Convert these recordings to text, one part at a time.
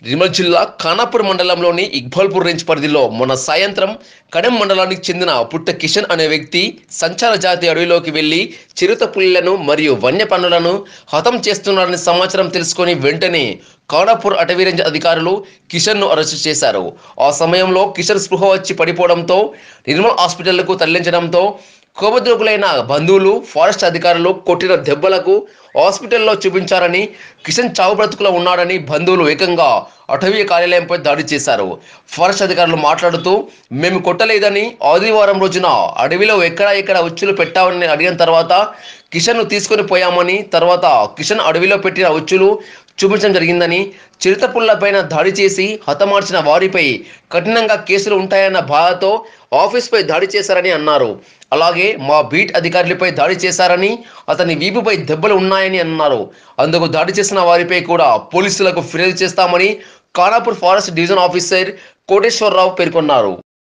నిర్మల్ జిల్లా ఖానాపూర్ మండలంలోని ఇక్బాల్పూర్ రేంజ్ పరిధిలో మొన్న సాయంత్రం కడెం మండలానికి చెందిన పుట్ట కిషన్ అనే వ్యక్తి సంచార జాతి అడవిలోకి వెళ్లి చిరుత పులులను మరియు వన్యప్రాణులను హతం చేస్తున్నారని సమాచారం తెలుసుకొని వెంటనే ఖానాపూర్ అటవీ రేంజ్ అధికారులు కిషన్ ను అరెస్టు చేశారు ఆ సమయంలో కిషన్ స్పృహ వచ్చి పడిపోవడంతో నిర్మల్ హాస్పిటల్కు తరలించడంతో కోపద్రోగులైన బంధువులు ఫారెస్ట్ అధికారులు కొట్టిన దెబ్బలకు హాస్పిటల్లో చూపించారని కిషన్ చావు బ్రతుకులో ఉన్నాడని బంధువులు ఏకంగా అటవీ కార్యాలయంపై దాడి చేశారు ఫారెస్ట్ అధికారులు మాట్లాడుతూ మేము కొట్టలేదని ఆదివారం రోజున అడవిలో ఎక్కడ ఎక్కడ ఉచ్చులు పెట్టామని అడిగిన తర్వాత కిషన్ను తీసుకొని పోయామని తర్వాత కిషన్ అడవిలో పెట్టిన ఉచ్చులు చూపించడం జరిగిందని చిరుతపుళ్లపైన దాడి చేసి హతమార్చిన వారిపై కఠినంగా కేసులు ఉంటాయన్న బాధతో ఆఫీస్పై దాడి చేశారని అన్నారు అలాగే మా బీట్ అధికారులపై దాడి చేశారని అతని వీపుపై దెబ్బలు ఉన్నాయని అన్నారు అందుకు దాడి చేసిన వారిపై కూడా పోలీసులకు ఫిర్యాదు చేస్తామని Khanapur forest division officer Koteswararao పేర్కొన్నారు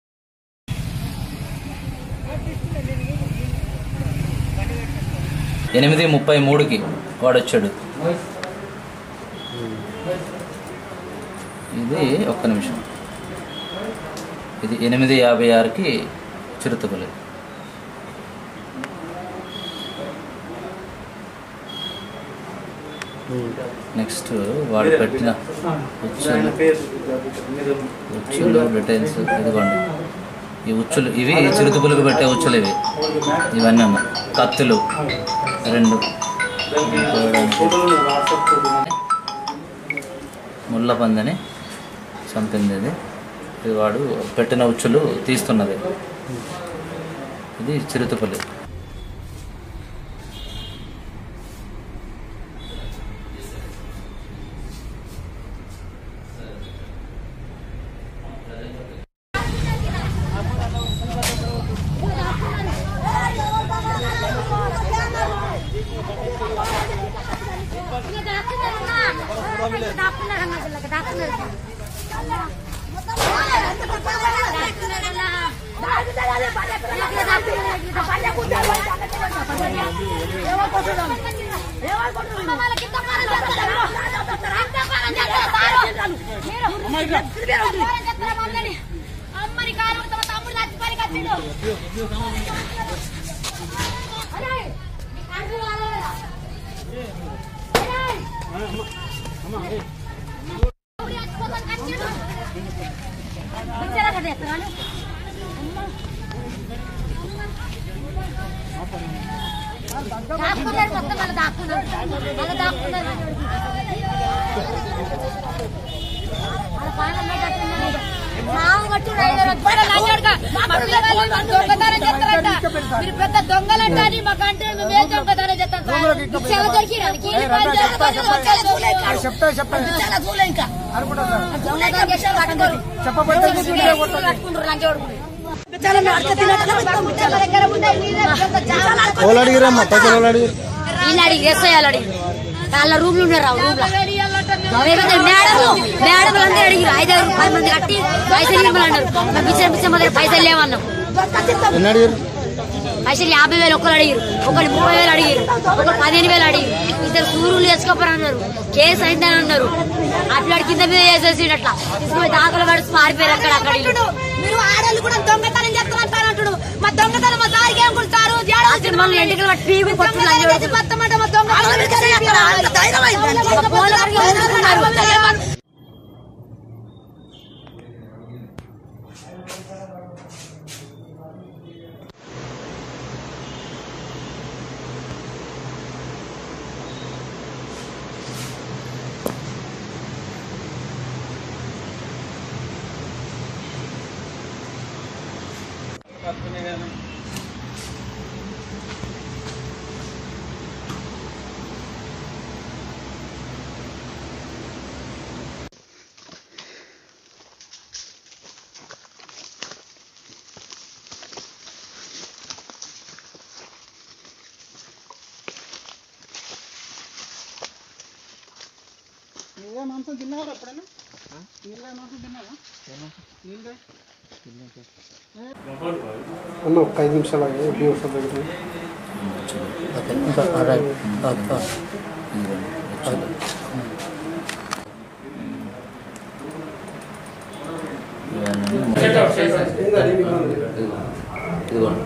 ఎనిమిది ముప్పై మూడుకి వాడు వచ్చాడు ఇది ఒక్క నిమిషం ఇది ఎనిమిది యాభై ఆరుకి చిరుతపులి నెక్స్ట్ వాడు పెట్టిన ఉచ్చులు ఉచ్చులు డీటెయిల్స్ ఇదిగోండి ఈ ఉచ్చులు ఇవి చిరుతపులకు పెట్టే ఉచ్చులు ఇవి ఇవన్నీ అన్న కత్తులు రెండు ముళ్ళ పందని చంపింది ఇది ఇది వాడు పెట్టిన ఉచ్చులు తీస్తున్నది ఇది చిరుతపులి అమ్మని కాలు తమ తమ్ముడు చచ్చిపోయి కట్టిండు అరే నీ కంటి వాళ్ళరా అరే ఊరి చచ్చిపోతాను కట్టిండు వచ్చారా కదా ఎత్తగాను దాక్కున్నారు మొత్తం మళ్ళీ దాక్కున్నారు మళ్ళీ దాక్కున్నారు వాళ్ళ పాలన కట్టున్నారు మావు కట్టున్నారు దొంగతనం చేస్తారంట మీరు పెద్ద దొంగలంట అని మాకు అంటే మేము ఏం దొంగతనం చేస్తాం సార్ చాలా దొరికిరానికి చెప్తా చెప్పండి చాలా దూలే ఇంకా అనుకుంటా సార్ దొంగతనం చేసిన కట్టుకోరు కట్టుకుంటారు లంచ దగ్గర వాళ్ళు అడిగిరమ్మా పైసలు వాళ్ళు అడిగిరు వీళ్ళు అడిగి ఎస్ఐలు అడిగి వాళ్ళ రూమ్లు ఉన్నారు ఆ రూమ్ లో మేడం మేడం అందరూ అడిగి ఐదు పది మంది కట్టి పైసలు ఇవ్వమని అన్నారు మేము పిచ్చర్ పిచ్చర్ మా దగ్గర పైసలు లేవన్నాం ఎన్ని అడిగిరు పైసలు యాభై వేలు ఒకరు అడిగారు ఒకరు ముప్పై వేలు అడిగారు ఒకరు పదిహేను వేలు అడిగారు ఇద్దరు సూర్యులు వేసుకోపోరు అన్నారు కేసు అయిందని అన్నారు అట్లా కింద మీద వేసేసి అట్లా తీసుకుపోయి దాఖలు పడి మారిపోయారు అక్కడ అక్కడ వీళ్ళు. మీరు ఆడవాళ్ళు కూడా దొంగతనం చేస్తామంటారు అంటుడు మా దొంగతనం మా దారికి ఏం కుడతారు ఆ సినిమాలు ఎంటికలు పట్టి పీకు కొట్టుకుని లంజ కొడుకుని. మొత్తమంటే మా దొంగ ఒక పోల వరకు ఊరుకున్నారు. నీళ్ళ మాంసం తిన్నారా ఎప్పుడైనా నీళ్ళ మాంసం తిన్నారా నీళ్ళ అన్న ఒక్క ఐదు నిమిషాలు ఆగి ఎప్పుడు వస్తుంది దగ్గర ఇదిగోండి, ఉచ్చులు. ఇదిగోండి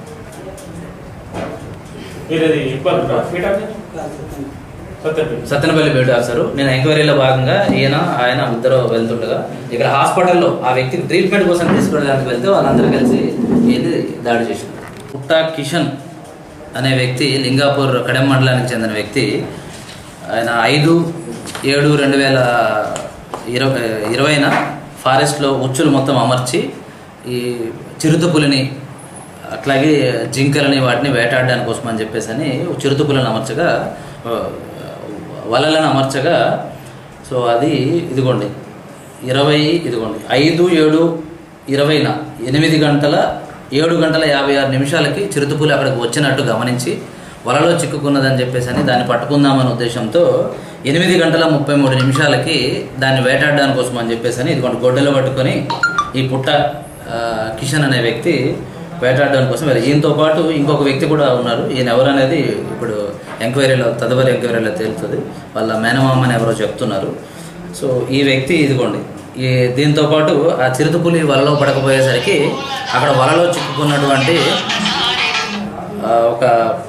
మీరది ఇబ్బంది ఫీట్ సత్యపేట సత్తెనపల్లి బీట్ ఆఫీసరు నేను ఎంక్వైరీలో భాగంగా ఈయన ఆయన ఇద్దరు వెళ్తుండగా ఇక్కడ హాస్పిటల్లో ఆ వ్యక్తికి ట్రీట్మెంట్ కోసం తీసుకురావడానికి వెళ్తే వాళ్ళందరూ కలిసి ఏంది దాడి చేసింది పుట్టా కిషన్ అనే వ్యక్తి లింగాపూర్ కడెం మండలానికి చెందిన వ్యక్తి ఆయన ఐదు ఏడు రెండు వేల ఇరవై ఇరవైన ఫారెస్ట్లో ఉచ్చులు మొత్తం అమర్చి ఈ చిరుతపులిని అట్లాగే జింకలని వాటిని వేటాడడానికి కోసం అని చెప్పేసి అని చిరుతపులను అమర్చగా ఆ, వలలను అమర్చగా సో అది ఇదిగోండి ఇరవై ఇదిగోండి ఐదు ఏడు ఇరవైన ఎనిమిది గంటల ఏడు గంటల యాభై ఆరు నిమిషాలకి చిరుతపులి అక్కడికి వచ్చినట్టు గమనించి వలలో చిక్కుకున్నదని చెప్పేసి అని దాన్ని పట్టుకుందామనే ఉద్దేశంతో ఎనిమిది గంటల ముప్పై మూడు నిమిషాలకి దాన్ని వేటాడడానికి కోసం అని చెప్పేసి అని ఇదిగోండి గొడ్డలు పట్టుకొని ఈ పుట్ట ఆ, కిషన్ అనే వ్యక్తి వేటాడడానికి కోసం వెళ్ళారు ఈయనతో పాటు ఇంకొక వ్యక్తి కూడా ఉన్నారు ఈయన ఎవరు అనేది ఇప్పుడు ఎంక్వైరీలో తదుపరి ఎంక్వైరీలో తేలుతుంది వాళ్ళ మేనమామ అని ఎవరో చెప్తున్నారు సో ఈ వ్యక్తి ఇదిగోండి ఈ దీంతో పాటు ఆ చిరుతపులి వలలో పడకపోయేసరికి అక్కడ వలలో చిక్కుకున్నటువంటి ఆ, ఒక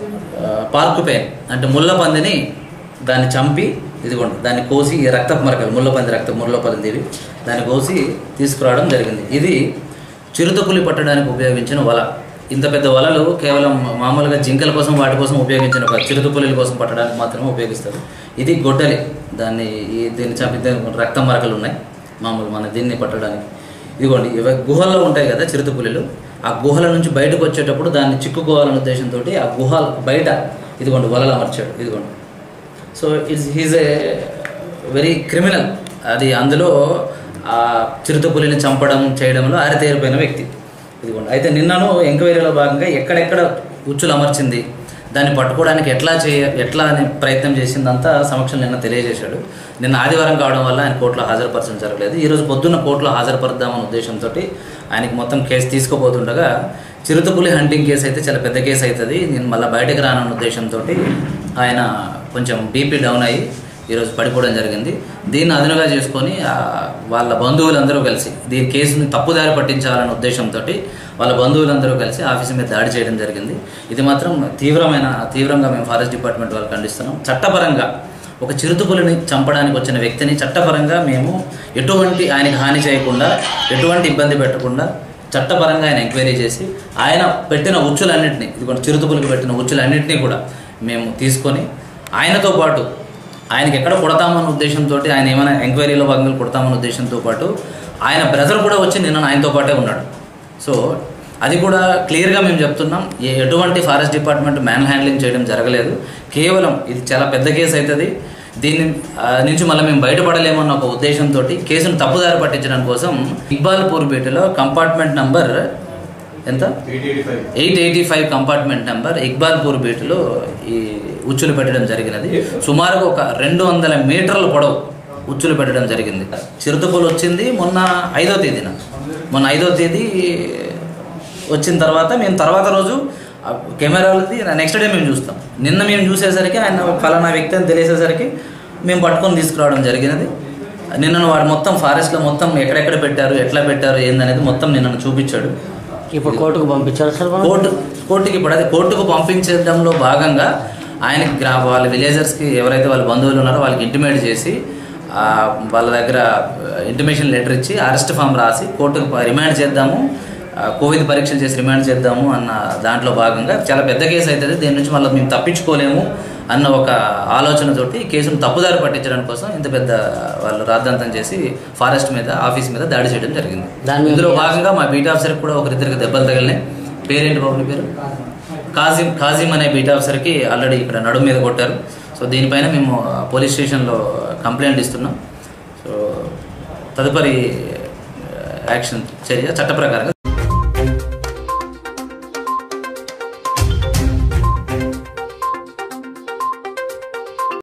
పార్క్ పెయిన్ అంటే ముళ్ళ పందిని దాన్ని చంపి ఇదిగోండి దాన్ని కోసి ఈ రక్తపు మరకలు ముళ్ళ పంది రక్త ముళ్ళ పందివి దాన్ని కోసి తీసుకురావడం జరిగింది ఇది చిరుతపులి పట్టడానికి ఉపయోగించిన వల ఇంత పెద్ద వలలు కేవలం మామూలుగా జింకల కోసం వాటి కోసం ఉపయోగించిన ఒక చిరుతపులిల కోసం పట్టడానికి మాత్రమే ఉపయోగిస్తారు ఇది గొడ్డలి దాన్ని ఈ దీన్ని చంపి దీనికి రక్తం మరకలు ఉన్నాయి మామూలు మన దీన్ని పట్టడానికి ఇదిగోండి ఇవి గుహల్లో ఉంటాయి కదా చిరుతపులిలు ఆ గుహల నుంచి బయటకు వచ్చేటప్పుడు దాన్ని చిక్కుకోవాలనే ఉద్దేశంతో ఆ గుహ బయట ఇదిగోండి వలలు అమర్చాడు ఇదిగోండి so it's he's a very criminal అది అందులో ఆ చిరుతపులిని చంపడం చేయడంలో ఆరితేరిపోయిన వ్యక్తి ఇదిగోండి అయితే నిన్నను ఎంక్వైరీలో భాగంగా ఎక్కడెక్కడ ఉచ్చులు అమర్చింది దాన్ని పట్టుకోవడానికి ఎట్లా చేయ ఎట్లా అని ప్రయత్నం చేసిందంతా సమక్షం నిన్న తెలియజేశాడు నిన్న ఆదివారం కావడం వల్ల ఆయన కోర్టులో హాజరుపరచడం జరగలేదు ఈరోజు పొద్దున్న కోర్టులో హాజరుపరుద్దామన్న ఉద్దేశంతో ఆయనకి మొత్తం కేసు తీసుకోబోతుండగా చిరుతపులి హంటింగ్ కేసు అయితే చాలా పెద్ద కేసు అవుతుంది నేను మళ్ళీ బయటకు రానన్న ఉద్దేశంతో ఆయన కొంచెం బీపీ డౌన్ అయ్యి ఈరోజు పడిపోవడం జరిగింది దీన్ని అదునుగా చేసుకొని ఆ, వాళ్ళ బంధువులందరూ కలిసి దీని కేసుని తప్పుదారి పట్టించాలనే ఉద్దేశంతో వాళ్ళ బంధువులందరూ కలిసి ఆఫీసు మీద దాడి చేయడం జరిగింది ఇది మాత్రం తీవ్రమైన తీవ్రంగా మేము ఫారెస్ట్ డిపార్ట్మెంట్ వాళ్ళు ఖండిస్తున్నాం చట్టపరంగా ఒక చిరుతపులిని చంపడానికి వచ్చిన వ్యక్తిని చట్టపరంగా మేము ఎటువంటి ఆయనకి హాని చేయకుండా ఎటువంటి ఇబ్బంది పెట్టకుండా చట్టపరంగా ఆయన ఎంక్వైరీ చేసి ఆయన పెట్టిన ఉచ్చులన్నింటినీ ఇదిగోండి చిరుతపులికి పెట్టిన ఉచ్చులన్నింటినీ కూడా మేము తీసుకొని ఆయనతో పాటు ఆయనకి ఎక్కడ కొడతామన్న ఉద్దేశంతో ఆయన ఏమైనా ఎంక్వైరీలో భాగంగా కొడతామన్న ఉద్దేశంతో పాటు ఆయన బ్రదర్ కూడా వచ్చి నిన్న ఆయనతో పాటే ఉన్నాడు సో అది కూడా క్లియర్గా మేము చెప్తున్నాం ఏ ఎటువంటి ఫారెస్ట్ డిపార్ట్మెంట్ మ్యాన్ హ్యాండ్లింగ్ చేయడం జరగలేదు కేవలం ఇది చాలా పెద్ద కేసు అవుతుంది దీని ఆ, నుంచి మళ్ళీ మేము బయటపడలేమన్న ఒక ఉద్దేశంతో కేసును తప్పుదారి పట్టించడం కోసం ఇక్బాల్పూర్ బేటలో కంపార్ట్మెంట్ నంబర్ ఎంత eight eighty five compartment number Iqbalpur బీట్లో ఈ ఉచ్చులు పెట్టడం జరిగినది సుమారుగా ఒక రెండు వందల మీటర్ల పొడవు ఉచ్చులు పెట్టడం జరిగింది చిరుతపులు వచ్చింది మొన్న ఐదో తేదీన మొన్న ఐదో తేదీ వచ్చిన తర్వాత మేము తర్వాత రోజు ఆ కెమెరాలది నెక్స్ట్ డే మేము చూస్తాం నిన్న మేము చూసేసరికి ఆయన ఫలానా వ్యక్తి అని తెలిసేసరికి మేము పట్టుకొని తీసుకురావడం జరిగినది నిన్న వాడు మొత్తం ఫారెస్ట్లో మొత్తం ఎక్కడెక్కడ పెట్టారు ఎట్లా పెట్టారు ఏందనేది మొత్తం నిన్న చూపించాడు ఇప్పుడు కోర్టుకు పంపించారు సార్ వాళ్ళు? కోర్టు కోర్టుకి ఇప్పుడు అదే కోర్టుకు పంపించడంలో భాగంగా ఆయనకి గ్రా వాళ్ళ విలేజర్స్కి ఎవరైతే వాళ్ళ బంధువులు ఉన్నారో వాళ్ళకి ఇంటిమేట్ చేసి ఆ, వాళ్ళ దగ్గర ఇంటిమేషన్ లెటర్ ఇచ్చి అరెస్ట్ ఫామ్ రాసి కోర్టుకు ప- రిమాండ్ చేద్దాము ఆ, కోవిడ్ పరీక్షలు చేసి రిమాండ్ చేద్దాము అన్న దాంట్లో భాగంగా చాలా పెద్ద కేసు అవుతుంది దీని నుంచి మళ్ళీ మేము తప్పించుకోలేము అన్న ఒక ఆలోచనతోటి ఈ కేసును తప్పుదారి పట్టించడం కోసం ఇంత పెద్ద వాళ్ళు రాద్ధాంతం చేసి ఫారెస్ట్ మీద ఆఫీస్ మీద దాడి చేయడం జరిగింది దాని మీద ఇందులో భాగంగా మా బీట్ ఆఫీసర్కి కూడా ఒకరిద్దరికి దెబ్బలు తగిలినాయి పేరేంటి బాబు నీ పేరు కాజిం కాజిం అనే బీట్ ఆఫీసర్కి ఆల్రెడీ ఇక్కడ నడుము మీద కొట్టారు సో దీనిపైన మేము ఆ, పోలీస్ స్టేషన్లో కంప్లైంట్ ఇస్తున్నాం సో తదుపరి ఆ, యాక్షన్ చర్య చట్ట ప్రకారంగా